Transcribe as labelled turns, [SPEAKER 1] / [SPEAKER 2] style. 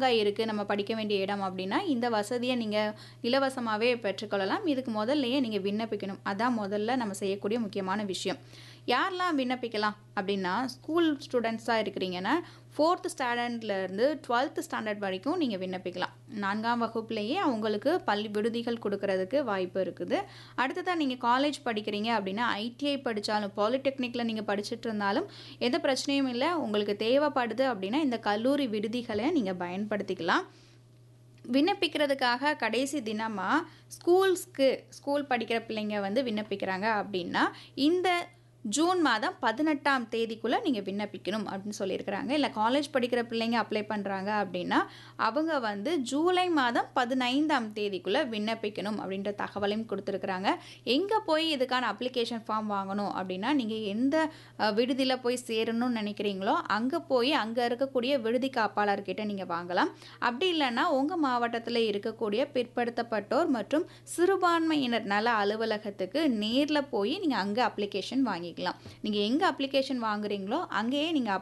[SPEAKER 1] லாங்காக இருக்குது நம்ம படிக்க வேண்டிய இடம் அப்படின்னா இந்த வசதியை நீங்கள் இலவசமாகவே பெற்றுக்கொள்ளலாம் இதுக்கு முதல்லையே நீங்கள் விண்ணப்பிக்கணும் அதான் முதல்ல நம்ம செய்யக்கூடிய முக்கியமான விஷயம் யாரெல்லாம் விண்ணப்பிக்கலாம் அப்படின்னா ஸ்கூல் ஸ்டூடெண்ட்ஸாக இருக்கிறீங்கன்னா ஃபோர்த்து ஸ்டாண்டர்ட்லேருந்து டுவெல்த்து ஸ்டாண்டர்ட் வரைக்கும் நீங்கள் விண்ணப்பிக்கலாம் நான்காம் வகுப்புலேயே அவங்களுக்கு பள்ளி விடுதிகள் கொடுக்கறதுக்கு வாய்ப்பு இருக்குது அடுத்ததாக நீங்கள் காலேஜ் படிக்கிறீங்க அப்படின்னா ஐடிஐ படித்தாலும் பாலிடெக்னிக்கில் நீங்கள் படிச்சுட்டு இருந்தாலும் எந்த பிரச்சனையும் இல்லை உங்களுக்கு தேவைப்படுது அப்படின்னா இந்த கல்லூரி விடுதிகளை நீங்கள் பயன்படுத்திக்கலாம் விண்ணப்பிக்கிறதுக்காக கடைசி தினமாக ஸ்கூல்ஸ்க்கு ஸ்கூல் படிக்கிற பிள்ளைங்க வந்து விண்ணப்பிக்கிறாங்க அப்படின்னா இந்த ஜூன் மாதம் பதினெட்டாம் தேதிக்குள்ளே நீங்கள் விண்ணப்பிக்கணும் அப்படின்னு சொல்லியிருக்கிறாங்க இல்லை காலேஜ் படிக்கிற பிள்ளைங்க அப்ளை பண்ணுறாங்க அப்படின்னா அவங்க வந்து ஜூலை மாதம் பதினைந்தாம் தேதிக்குள்ளே விண்ணப்பிக்கணும் அப்படின்ற தகவலையும் கொடுத்துருக்குறாங்க எங்கே போய் இதுக்கான அப்ளிகேஷன் ஃபார்ம் வாங்கணும் அப்படின்னா நீங்கள் எந்த விடுதியில் போய் சேரணும்னு நினைக்கிறீங்களோ அங்கே போய் அங்கே இருக்கக்கூடிய விடுதி காப்பாளர்கிட்ட நீங்கள் வாங்கலாம் அப்படி இல்லைன்னா உங்கள் மாவட்டத்தில் இருக்கக்கூடிய பிற்படுத்தப்பட்டோர் மற்றும் சிறுபான்மையினர் நல அலுவலகத்துக்கு நேரில் போய் நீங்கள் அங்கே அப்ளிகேஷன் வாங்கிக்கலாம் நீங்கள் எங்கே அப்ளிகேஷன் வாங்குறீங்களோ அங்கேயே நீங்கள்